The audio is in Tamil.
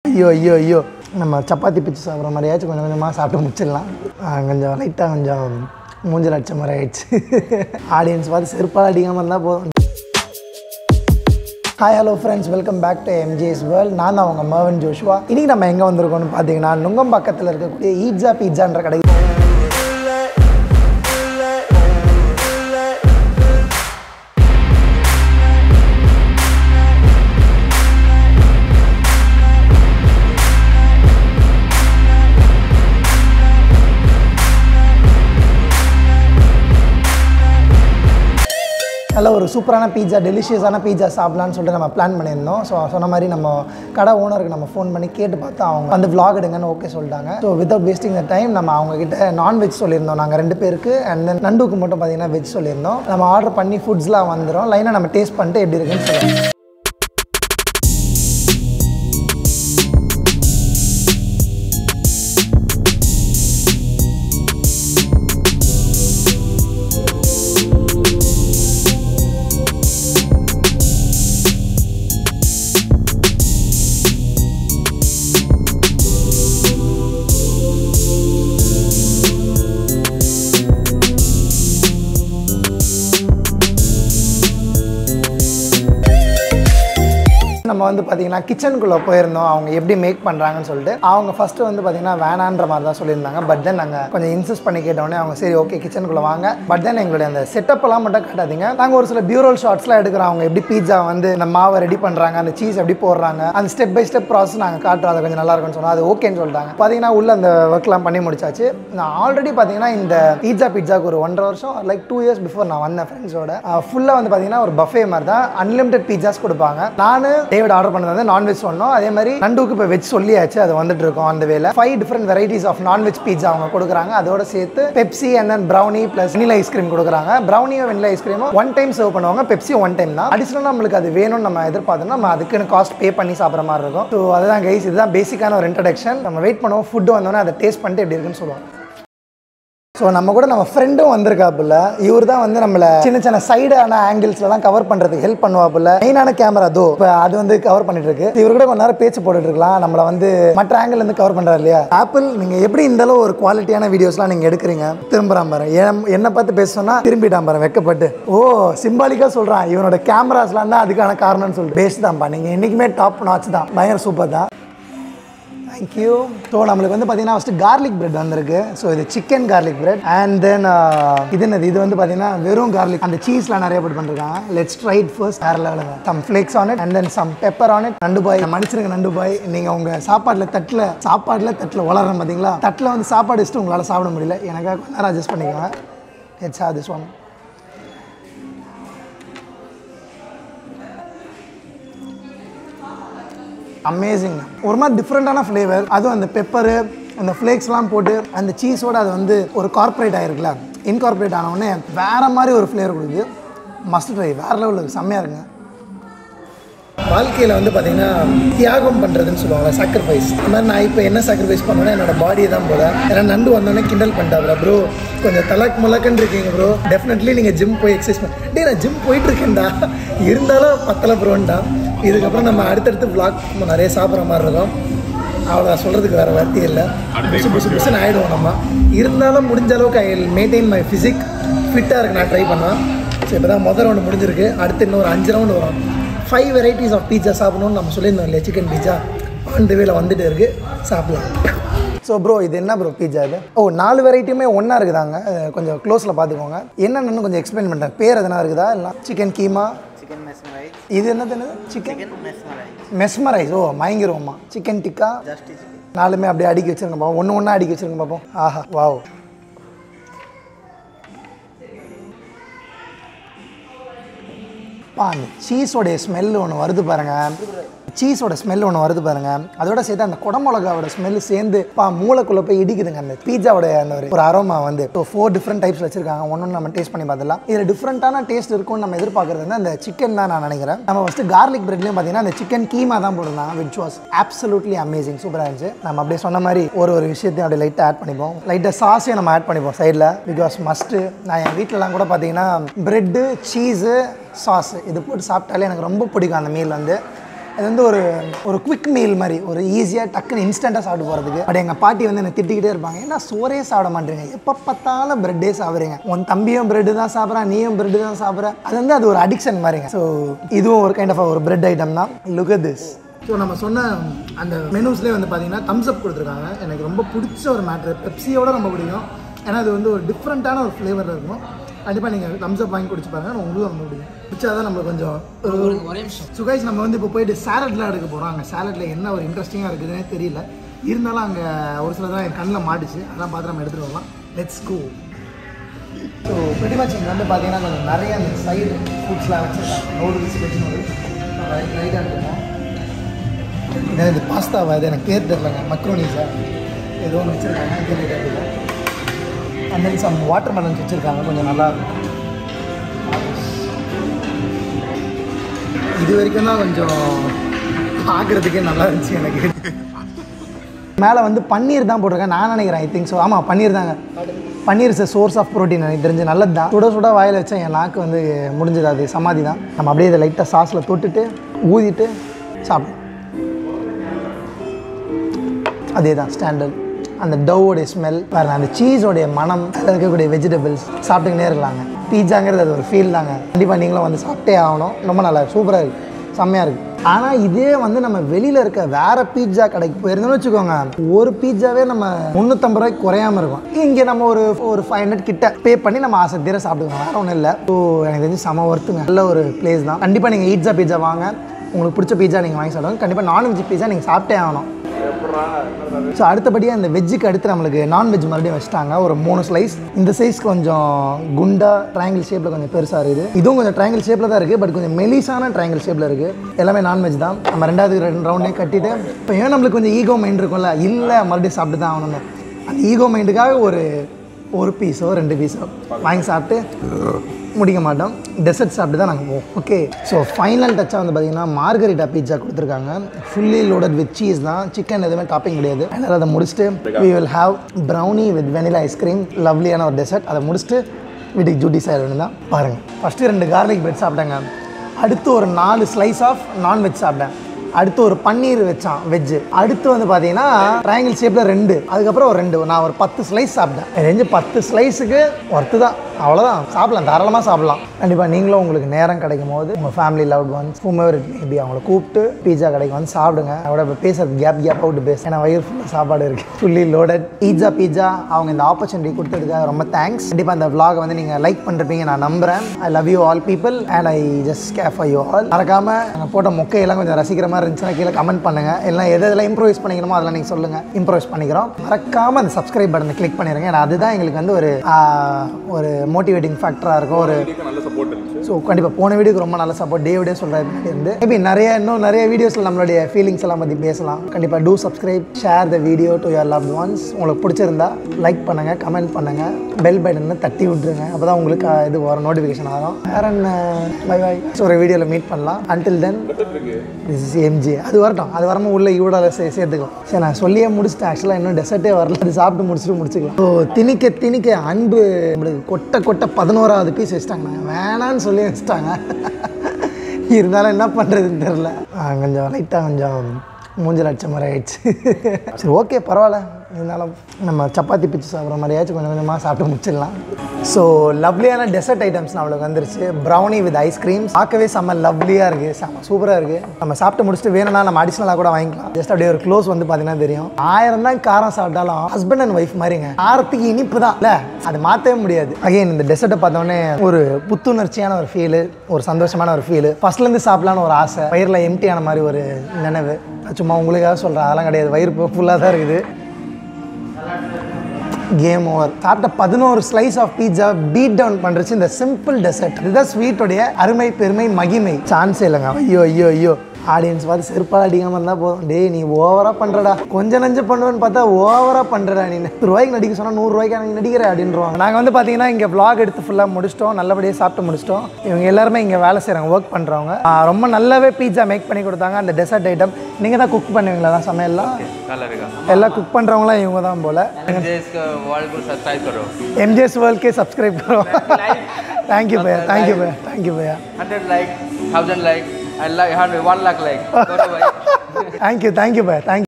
ஐயோ ஐயோ ஐயோ நம்ம சப்பாத்தி பிச்சு சாப்பிட்ற மாதிரியாச்சும் கொஞ்சம் கொஞ்சமாக சாப்பிட்டு முடிச்சிடலாம் ஆ, கொஞ்சம் லைட்டாக கொஞ்சம் மூஞ்சில் அடிச்ச மாதிரி ஆயிடுச்சு ஆடியன்ஸ் பார்த்து செருப்பால் அடிக்காமல் இருந்தால் போதும் hi hello friends welcome back to MGS world நான் தான் அவங்க மர்வன் ஜோஷுவா இன்றைக்கி நம்ம எங்கே வந்திருக்கோம்னு பார்த்தீங்கன்னா நுங்கம்பாக்கத்தில் இருக்கக்கூடிய ஈட்ஸா பீட்சான்ற கடைக்கு நல்ல ஒரு சூப்பரான பீட்சா டெலிஷியஸான பீட்சா சாப்பிட்லான்னு சொல்லிட்டு நம்ம பிளான் பண்ணியிருந்தோம் ஸோ சொன்ன மாதிரி நம்ம கடை ஓனருக்கு நம்ம ஃபோன் பண்ணி கேட்டு பார்த்தா அவங்க வந்து vlog எடுங்கன்னு ஓகே சொல்லிட்டாங்க so without wasting the time நம்ம அவங்க கிட்ட நான்வெஜ் சொல்லியிருந்தோம் நாங்கள் ரெண்டு பேருக்கு அண்ட் தென் நண்டுக்கு மட்டும் பார்த்தீங்கன்னா வெஜ் சொல்லியிருந்தோம் நம்ம ஆர்டர் பண்ணி ஃபுட்ஸ்லாம் வந்துடும் லைனாக நம்ம டேஸ்ட் பண்ணிட்டு எப்படி இருக்குன்னு சொல்லுவோம் நம்ம வந்து பார்த்தீங்கன்னா கிச்சனுக்குள்ளே போயிருந்தோம் அவங்க எப்படி மேக் பண்ணுறாங்கன்னு சொல்லிட்டு அவங்க ஃபஸ்ட்டு வந்து பார்த்தீங்கன்னா வேணான்ற மாதிரி தான் சொல்லியிருந்தாங்க பட் தென் நாங்கள் கொஞ்சம் இன்சிஸ்ட் பண்ணி கேட்டோடனே அவங்க சரி ஓகே கிச்சனுக்குள்ளே வாங்க பட் தென் எங்களுடைய அந்த செட்டப்லாம் மட்டும் காட்டாதீங்க நாங்கள் ஒரு சில பியூரோல் ஷார்ட்ஸ்லாம் எடுக்கிறோம் அவங்க எப்படி பீட்சா வந்து இந்த மாவை ரெடி பண்ணுறாங்க அந்த சீஸ் எப்படி போடுறாங்க அந்த ஸ்டெப் பை ஸ்டெப் ப்ராசஸ் நாங்கள் காட்டுறோம் அது கொஞ்சம் நல்லா இருக்கும்னு சொன்னோம் அது ஓகேன்னு சொல்லிட்டாங்க பார்த்தீங்கன்னா உள்ள அந்த ஒர்க்லாம் பண்ணி முடிச்சாச்சு நான் ஆல்ரெடி பார்த்தீங்கன்னா இந்த பீட்சா பீட்சாக்கு ஒரு ஒன்றரை வருஷம் லைக் டூ இயர்ஸ் பிஃபோர் நான் வந்தேன் ஃப்ரெண்ட்ஸோட ஃபுல்லாக வந்து பார்த்தீங்கன்னா ஒரு பஃபே மாதிரி தான் அன்லிமிட்டட் பீட்சாஸ் கொடுப்பாங்க நான் டேவிட் ஆர்டர் பண்ணது வந்து நான்வெஜ் சொன்னோம் அதே மாதிரி நண்டுக்கு இப்போ வெஜ் சொல்லியாச்சு அது வந்துட்டு இருக்கோம் அந்த வேலை five different varieties of non veg pizza அவங்க கொடுக்குறாங்க அதோட சேர்த்து Pepsi and then brownie plus vanilla ice cream கொடுக்குறாங்க ப்ரௌனியும் வெனிலா ஐஸ்கிரீமும் ஒன் டைம் சர்வ் பண்ணுவாங்க பெப்சி ஒன் டைம் தான் அடிஷனலாக நம்மளுக்கு அது வேணும்னு நம்ம எதிர்பார்த்தோம்னா நம்ம அதுக்குன்னு காஸ்ட் பே பண்ணி சாப்பிட்ற மாதிரி இருக்கும் ஸோ அதுதான் கைஸ் இதுதான் பேசிக்கான ஒரு இன்ட்ரடக்ஷன் நம்ம வெயிட் பண்ணுவோம் ஃபுட்டு வந்தோடனே அதை டேஸ்ட் பண்ணிட்டு எப்படி இருக்குன்னு சொல்லுவோம் ஸோ நம்ம கூட நம்ம ஃப்ரெண்டும் வந்திருக்காப்புல இவர் தான் வந்து நம்மளை சின்ன சின்ன சைடான ஆங்கிள்ஸ்லாம் கவர் பண்ணுறதுக்கு ஹெல்ப் பண்ணுவாப்புல மெயினான கேமரா தோ இப்போ அது வந்து கவர் பண்ணிட்டு இருக்கு இவர் கூட கொஞ்ச நேரம் பேச்சு போட்டுட்டு இருக்கலாம் நம்மளை வந்து மற்ற ஆங்கிள் இருந்து கவர் பண்ணுறாரு இல்லையா ஆப்பிள் நீங்கள் எப்படி இந்த அளவு ஒரு குவாலிட்டியான வீடியோஸ்லாம் நீங்கள் எடுக்கிறீங்க திரும்புறான் பாரு என் என்னை பார்த்து பேச சொன்னா திரும்பிட்டான் பாரு வெக்கப்பட்டு ஓ சிம்பாலிக்காக சொல்கிறான் இவனோட கேமராஸ்லாம் தான் அதுக்கான காரணம்னு சொல்லிட்டு பேஸ் தான்ப்பா நீங்கள் என்றைக்குமே டாப் நாச் தான் பயங்கர சூப்பர் தான் தேங்க்யூ ஸோ நம்மளுக்கு வந்து பார்த்தீங்கன்னா ஃபஸ்ட்டு கார்லிக் பிரெட் வந்திருக்கு ஸோ இது chicken garlic bread and then இது என்னது இது வந்து பார்த்தீங்கன்னா வெறும் கார்லிக் அந்த சீஸ்லாம் நிறைய போட்டு பண்ணிருக்காங்க லெட்ஸ் ட்ரை இட் ஃபர்ஸ்ட் வேறு லெவலுங்க some flakes on it and then some pepper on it நண்டு பாய் மன்னிச்சிருங்க நண்டு பாய் நீங்கள் உங்கள் சாப்பாட்டில் தட்டில் சாப்பாட்டில் தட்டில் வளர்றோம் பார்த்தீங்களா தட்டில் வந்து சாப்பாடு வச்சுட்டு உங்களால் சாப்பிட முடியல எனக்காக கொஞ்ச நேரம் அட்ஜஸ்ட் பண்ணிக்கோங்க let's have this one amazing ஒரு மாதிரி டிஃப்ரெண்ட்டான ஃப்ளேவர் அதுவும் அந்த பெப்பரு அந்த ஃப்ளேக்ஸ்லாம் போட்டு அந்த சீஸோட அது வந்து ஒரு கார்ப்பரேட் ஆகிருக்குல்ல இன்கார்பரேட் ஆனவுடனே வேறு மாதிரி ஒரு ஃப்ளேவர் கொடுக்குது மஸ்ட் ட்ரை வேறு லெவலில் செம்மையாக இருக்குங்க வாழ்க்கையில் வந்து பார்த்தீங்கன்னா தியாகம் பண்ணுறதுன்னு சொல்லுவாங்க சாக்ரிஃபைஸ் இந்த மாதிரி நான் இப்போ என்ன சாக்ரிஃபைஸ் பண்ணுவேன்னா என்னோட பாடியை தான் போல ஏன்னா நண்டு வந்தோடனே கிண்டல் பண்ணிட்டாப்ல ப்ரோ கொஞ்சம் தலக் முலக்கன்னு இருக்கீங்க ப்ரோ டெஃபினெட்லி நீங்கள் ஜிம் போய் எக்ஸசைஸ் பண்ண டே நான் ஜிம் போயிட்டு இருக்கேன்டா இருந்தாலும் பத்தலை ப்ரோன்டா இதுக்கப்புறம் நம்ம அடுத்தடுத்து vlog நம்ம நிறைய சாப்பிட்ற மாதிரி இருக்கும் அவ்வளோ சொல்கிறதுக்கு வேறு வார்த்தை இல்லை புசு புசு புசுன்னு ஆகிடுவோம் நம்ம இருந்தாலும் முடிஞ்ச அளவுக்கு ஐ மெயின்டைன் மை ஃபிசிக் ஃபிட்டாக இருக்கு நான் ட்ரை பண்ணுவேன் ஸோ இப்போ தான் முதல் ரவுண்டு முடிஞ்சிருக்கு அடுத்து இன்னொரு அஞ்சு ரவுண்டு வரும் ஃபைவ் வெரைட்டிஸ் ஆஃப் பீட்சா சாப்பிடணும்னு நம்ம சொல்லியிருந்தோம் இல்லையா சிக்கன் பீட்சா அந்த வேல வந்துட்டு இருக்கு சாப்பிடலாம் ஸோ ப்ரோ இது என்ன ப்ரோ பீட்சா இது ஓ நாலு வெரைட்டியுமே ஒன்றா இருக்குதாங்க அஹ் கொஞ்சம் க்ளோஸில் பார்த்துக்கோங்க என்னென்னு கொஞ்சம் எக்ஸ்பிளைன் பண்ணுறேன் பேர் எதனா இருக்குதா இல்லை சிக்கன் கீமா chicken mesmerize இது என்னது என்னது சிக்கன் chicken mesmerize மெஸ்மரைஸ் ஓ மயங்கிருவோம்மா சிக்கன் டிக்கா just chicken நாலுமே அப்படியே அடுக்கி வச்சிருங்க பாப்போம் ஒன்று ஒன்றா அடுக்கி வச்சிருங்க பார்ப்போம் ஆஹா வாவ் பா அந்த சீஸோடைய ஸ்மெல் ஒன்று வருது பாருங்க சீஸோட ஸ்மெல் ஒன்று வருது பாருங்க அதோட சேர்த்து அந்த குடமிளகாவோட ஸ்மெல் சேர்ந்து பா மூளைக்குள்ளே போய் இடிக்குதுங்க அந்த பீட்சாவோட அந்த ஒரு ஒரு அரோமா வந்து ஸோ ஃபோர் டிஃப்ரெண்ட் டைப்ஸ் வச்சிருக்காங்க ஒன்று நம்ம டேஸ்ட் பண்ணி பார்த்துலாம் இதில் டிஃப்ரெண்ட்டான டேஸ்ட் இருக்கும்னு நம்ம எதிர்பார்க்கறது வந்து அந்த சிக்கன் தான் நான் நினைக்கிறேன் நம்ம ஃபஸ்ட்டு கார்லிக் பிரெட்லையும் பார்த்தீங்கன்னா அந்த சிக்கன் கீமா தான் போட்டிருந்தாங்க விச் வாஸ் absolutely அமேசிங் சூப்பராக இருந்துச்சு நம்ம அப்படியே சொன்ன மாதிரி ஒரு ஒரு விஷயத்தையும் அப்படியே லைட்டாக ஆட் பண்ணிப்போம் லைட்டாக சாஸையும் நம்ம ஆட் பண்ணிப்போம் சைடில் பிகாஸ் மஸ்ட்டு நான் என் வீட்டிலலாம் கூட பார்த்தீங்கன்னா ப்ரெட்டு சீஸு சாஸ் இது போட்டு சாப்பிட்டாலே எனக்கு ரொம்ப பிடிக்கும் அந்த மீல் வந்து அது வந்து ஒரு ஒரு குவிக் மீல் மாதிரி ஒரு ஈஸியாக டக்குன்னு இன்ஸ்டண்ட்டாக சாப்பிட்டு போகிறதுக்கு பட் எங்கள் பாட்டி வந்து என்னை திட்டிக்கிட்டே இருப்பாங்க ஏன்னா சோறே சாப்பிட மாட்டேங்க எப்போ பார்த்தாலும் பிரெட்டே சாப்பிட்றீங்க உன் தம்பியும் பிரெட்டு தான் சாப்பிட்றான் நீயும் பிரெட்டு தான் சாப்பிட்ற அது வந்து அது ஒரு அடிக்ஷன் மாதிரிங்க ஸோ இதுவும் ஒரு கைண்ட் ஆஃப் ஒரு பிரெட் ஐட்டம் தான் லுக் at this ஸோ நம்ம சொன்ன அந்த மெனூஸ்லேயே வந்து பார்த்தீங்கன்னா தம்ஸ் அப் கொடுத்துருக்காங்க எனக்கு ரொம்ப பிடிச்ச ஒரு மேட்ரு பெப்சியோட ரொம்ப பிடிக்கும் ஏன்னா அது வந்து ஒரு டிஃப்ரெண்ட்டான ஒரு ஃப்ளேவரில் இருக்கும் கண்டிப்பாக நீங்கள் தம்ஸ் அப் வாங்கி குடிச்சு பாருங்க உங்களுக்கு ரொம்ப பிடிக்கும் பிடிச்சாதான் நம்மளுக்கு கொஞ்சம் ஒரே நிமிஷம் சுகாய்ஸ் நம்ம வந்து இப்போ போயிட்டு சாலட்லாம் எடுக்க போகிறோம் அங்கே சாலட்டில் என்ன ஒரு இன்ட்ரெஸ்டிங்காக இருக்குதுன்னே தெரியல இருந்தாலும் அங்கே ஒரு சில தான் என் கண்ணில் மாட்டுச்சு அதெல்லாம் பார்த்து நம்ம எடுத்துகிட்டு வரலாம் let's go so pretty much இங்கே வந்து பார்த்தீங்கன்னா கொஞ்சம் நிறைய அந்த சைடு ஃபுட்ஸ்லாம் வச்சுருக்காங்க நூடுல்ஸ் வெஜ் நூடுல்ஸ் ரைட்டாக எடுத்துப்போம் ஏன்னா இது பாஸ்தாவா இது எனக்கு பேர் தெரிலங்க மக்ரோனிஸா ஏதோ ஒன்று வச்சுருக்காங்க இது ரைட்டாக எடுத்துப்போம் and then some watermelons வச்சுருக்காங்க கொஞ்சம் நல்லா இருக்கும் இது வரைக்கும் தான் கொஞ்சம் பார்க்குறதுக்கே நல்லா இருந்துச்சு எனக்கு மேலே வந்து பன்னீர் தான் போட்டிருக்கேன் நான் நினைக்கிறேன் ஐ திங்க் ஸோ ஆமாம் பன்னீர் தாங்க paneer is source of protein எனக்கு தெரிஞ்சு நல்லது தான் சுட சுட வாயில் வச்சா என் நாக்கு வந்து முடிஞ்சது அது சமாதி தான் நம்ம அப்படியே இதை லைட்டாக சாஸில் தொட்டுட்டு ஊதிட்டு சாப்பிடும் அதே தான் ஸ்டாண்டர்ட் அந்த டவ்வோடைய ஸ்மெல் வேறு அந்த சீஸோடைய மனம் அதில் இருக்கக்கூடிய வெஜிடபிள்ஸ் சாப்பிட்டுக்கினே இருக்கலாங்க பீட்சாங்கிறது அது ஒரு ஃபீல் தாங்க கண்டிப்பாக நீங்களும் வந்து சாப்பிட்டே ஆகணும் ரொம்ப நல்லா சூப்பராக இருக்குது செம்மையாக இருக்குது ஆனால் இதே வந்து நம்ம வெளியில் இருக்க வேற பீட்சா கடைக்கு போயிருந்தோம்னு வச்சுக்கோங்க ஒரு பீட்சாவே நம்ம முந்நூற்றம்பது ரூபாய்க்கு குறையாம இருக்கும் இங்கே நம்ம ஒரு ஒரு ஃபைவ் ஹண்ட்ரட் கிட்ட பே பண்ணி நம்ம ஆசை தீர சாப்பிட்டுக்கலாம் வேற ஒன்றும் இல்லை ஸோ எனக்கு தெரிஞ்சு செம ஒர்த்துங்க நல்ல ஒரு பிளேஸ் தான் கண்டிப்பாக நீங்கள் ஈட்ஸா பீட்சா வாங்க உங்களுக்கு பிடிச்ச பீட்சா நீங்கள் வாங்கி சாப்பிடுங்க கண்டிப்பாக நான்வெஜ் பீட்சா நீங்கள் சாப்பிட்டே ஆகணும் ஸோ அடுத்தபடியாக இந்த வெஜ்ஜுக்கு அடுத்து நம்மளுக்கு நான்வெஜ் மறுபடியும் வச்சுட்டாங்க ஒரு மூணு ஸ்லைஸ் இந்த சைஸ் கொஞ்சம் குண்டா ட்ரையாங்கிள் ஷேப்பில் கொஞ்சம் பெருசாக இருக்குது இதுவும் கொஞ்சம் ட்ரையாங்கிள் ஷேப்பில் தான் இருக்குது பட் கொஞ்சம் மெலிசான ட்ரையாங்கிள் ஷேப்பில் இருக்குது எல்லாமே நான்வெஜ் தான் நம்ம ரெண்டாவது ரெண்டு ரவுண்டே கட்டிட்டு இப்போ ஏன் நம்மளுக்கு கொஞ்சம் ஈகோ மைண்ட் இருக்கும்ல இல்லை மறுபடியும் சாப்பிட்டு தான் ஆகணும்னு அந்த ஈகோ மைண்டுக்காக ஒரு ஒரு பீஸோ ரெண்டு பீஸோ வாங்கி சாப்பிட்டு முடிக்க மாட்டோம் டெசர்ட் சாப்பிட்டு தான் நாங்கள் போவோம் ஓகே ஸோ ஃபைனல் டச்சாக வந்து பார்த்தீங்கன்னா மார்கரிட்டா பீட்சா கொடுத்துருக்காங்க ஃபுல்லி லோடட் வித் சீஸ் தான் சிக்கன் எதுவுமே டாப்பிங் கிடையாது அதனால் அதை முடிச்சுட்டு we will have brownie with vanilla ice cream லவ்லியான ஒரு டெசர்ட் அதை முடிச்சுட்டு வீட்டுக்கு ஜூட்டி சைடு தான் பாருங்கள் ஃபஸ்ட்டு ரெண்டு கார்லிக் பிரெட் சாப்பிட்டேங்க அடுத்து ஒரு நாலு ஸ்லைஸ் ஆஃப் நான்வெஜ் சாப்பிட்டேன் அடுத்து ஒரு பன்னீர் வச்சான் வெஜ்ஜு அடுத்து வந்து பார்த்தீங்கன்னா ட்ரையாங்கிள் ஷேப்பில் ரெண்டு அதுக்கப்புறம் ஒரு ரெண்டு நான் ஒரு பத்து ஸ்லைஸ் சாப்பிட்டேன் எனக்கு தெரிஞ்சு பத்து ஸ்லைஸுக்கு ஒர்த்து தான் அவ்வளோதான் சாப்பிடலாம் தாராளமாக சாப்பிடலாம் கண்டிப்பாக நீங்களும் உங்களுக்கு நேரம் கிடைக்கும் போது உங்கள் ஃபேமிலி லவ்ட் ஒன்ஸ் ஹூமர் இட் மேபி அவங்கள கூப்பிட்டு பீஸா கடைக்கு வந்து சாப்பிடுங்க அவட இப்போ பேசுறது கேப் கேப் அவுட் பேஸ் ஏன்னா வயிறு ஃபுல்லாக சாப்பாடு இருக்குது ஃபுல்லி லோடட் பீஸா பீஸா அவங்க இந்த ஆப்பர்ச்சுனிட்டி கொடுத்ததுக்காக ரொம்ப தேங்க்ஸ் கண்டிப்பாக அந்த vlog வந்து நீங்கள் லைக் பண்ணிருப்பீங்க நான் நம்புகிறேன் I love you all people and I just care for you all மறக்காமல் நாங்கள் போட்ட மொக்கையெல்லாம் கொஞ்சம் ரசிக்கிற மாதிரி இருந்துச்சுன்னா கீழே கமெண்ட் பண்ணுங்கள் எல்லாம் எது எதில் இம்ப்ரோவைஸ் பண்ணிக்கணுமோ அதெல்லாம் நீங்கள் சொல்லுங்கள் இம்ப்ரோவைஸ் பண்ணிக்கிறோம் மறக்காமல் அந்த சப்ஸ்கிரைப் பட்டனை கிளிக் பண்ணிடுங்க ஏன்னா அதுதான் எங்களுக்கு வந்து ஒரு ஆஹ், ஒரு மோட்டிவேட்டிங் ஃபேக்டராக இருக்கும் ஒரு நல்ல சப்போர்ட் இருந்துச்சு ஸோ கண்டிப்பாக போன வீடியோக்கு ரொம்ப நல்ல சப்போர்ட் டேவிடே சொல்கிறாரு முன்னாடி இருந்து மேபி நிறைய இன்னும் நிறைய வீடியோஸில் நம்மளுடைய ஃபீலிங்ஸ் எல்லாம் பற்றி பேசலாம் கண்டிப்பாக do subscribe share the video to your love ones உங்களுக்கு பிடிச்சிருந்தா லைக் பண்ணுங்கள் கமெண்ட் பண்ணுங்கள் பெல் பட்டனை தட்டி விட்ருங்க அப்போ தான் உங்களுக்கு அஹ், இது வரும் நோட்டிஃபிகேஷன் ஆகும் வேற என்ன பை பை ஸோ ஒரு வீடியோவில் மீட் பண்ணலாம் until then this is MG அது வரட்டும் அது வரமா உள்ள ஈவோட சே சேர்த்துக்கலாம் சரி நான் சொல்லியே முடிச்சிட்டேன் ஆக்சுவலாக இன்னும் டெசர்ட்டே வரல அது சாப்பிட்டு முடிச்சுட்டு முடிச்சுக்கலாம் ஸோ திணிக்க திணிக்க அன்பு நம்மளுக்கு கொட்ட கொட்ட பதினோராவது பீஸ் வச்சுட்டாங்க வேணான்னு சொல்லி வச்சுட்டாங்க இருந்தாலும் என்ன பண்ணுறதுன்னு தெரில கொஞ்சம் லைட்டாக கொஞ்சம் மூஞ்சில் அடிச்ச மாதிரி ஆயிடுச்சு சரி ஓகே பரவாயில்ல இருந்தாலும் நம்ம சப்பாத்தி பிச்சு சாப்பிட்ற மாதிரியாச்சும் கொஞ்சம் கொஞ்சமாக சாப்பிட்டு முடிச்சிடலாம் ஸோ லவ்லியான டெசர்ட் ஐட்டம்ஸ் நம்மளுக்கு வந்துருச்சு ப்ரௌனி வித் ஐஸ்கிரீம் பார்க்கவே செம்ம லவ்லியாக இருக்குது செம்ம சூப்பராக இருக்குது நம்ம சாப்பிட்டு முடிச்சுட்டு வேணும்னா நம்ம அடிஷ்னலாக கூட வாங்கிக்கலாம் ஜஸ்ட் அப்படியே ஒரு க்ளோஸ் வந்து பார்த்தீங்கன்னா தெரியும் ஆயிரம் தான் காரம் சாப்பிட்டாலும் ஹஸ்பண்ட் அண்ட் ஒய்ஃப் மாதிரிங்க காரத்துக்கு இனிப்பு தான் இல்லை அது மாற்றவே முடியாது அகைன் இந்த டெசர்ட்டை பார்த்தோன்னே ஒரு புத்துணர்ச்சியான ஒரு ஃபீலு ஒரு சந்தோஷமான ஒரு ஃபீலு ஃபர்ஸ்ட்லேருந்து சாப்பிடலான்னு ஒரு ஆசை வயிறில் எம்டியான மாதிரி ஒரு நினைவு சும்மா உங்களுக்காக சொல்கிறேன் அதெல்லாம் கிடையாது வயிறு ஃபுல்லாக தான் இருக்குது கேம் ஓவர் சாப்பிட்ட பதினோரு slice of pizza beat down பண்ணுறச்சு இந்த சிம்பிள் டெசர்ட் இதுதான் ஸ்வீட்டோடைய அருமை பெருமை மகிமை சான்ஸே இல்லைங்க ஐயோ ஐயோ ஐயோ ஆடியன்ஸ் பார்த்து செருப்பால் அடிக்காமல் இருந்தால் போதும் டேய் நீ ஓவராக பண்ணுறடா கொஞ்சம் நஞ்சம் பண்ணுவேன்னு பார்த்தா ஓவராக பண்ணுறடா நீ நூறு ரூபாய்க்கு நடிக்க சொன்னால் நூறுரூவாய்க்கு நீ நடிக்கிற அப்படின்றோம் நாங்கள் வந்து பார்த்தீங்கன்னா இங்கே vlog எடுத்து ஃபுல்லாக முடிச்சிட்டோம் நல்லபடியாக சாப்பிட்டு முடிச்சிட்டோம் இவங்க எல்லாருமே இங்கே வேலை செய்கிறாங்க ஒர்க் பண்ணுறவங்க ரொம்ப நல்லாவே பீட்சா மேக் பண்ணி கொடுத்தாங்க அந்த டெசர்ட் ஐட்டம் நீங்கள் தான் குக் பண்ணுவீங்களா தான் சமையல்லாம் काला रहेगा எல்லாம் குக் பண்ணுறவங்களாம் இவங்க தான் போல் मुझे इसका वर्ल्ड को सब्सक्राइब करो एमजेस वर्ल्ड के सब्सक्राइब करो थैंक यू भैया थैंक यू भैया थैंक यू भैया hundred like thousand like and like 100 1 lakh like करो भाई தேங்க்யூ தேங்க்யூ பாய் தேங்க்யூ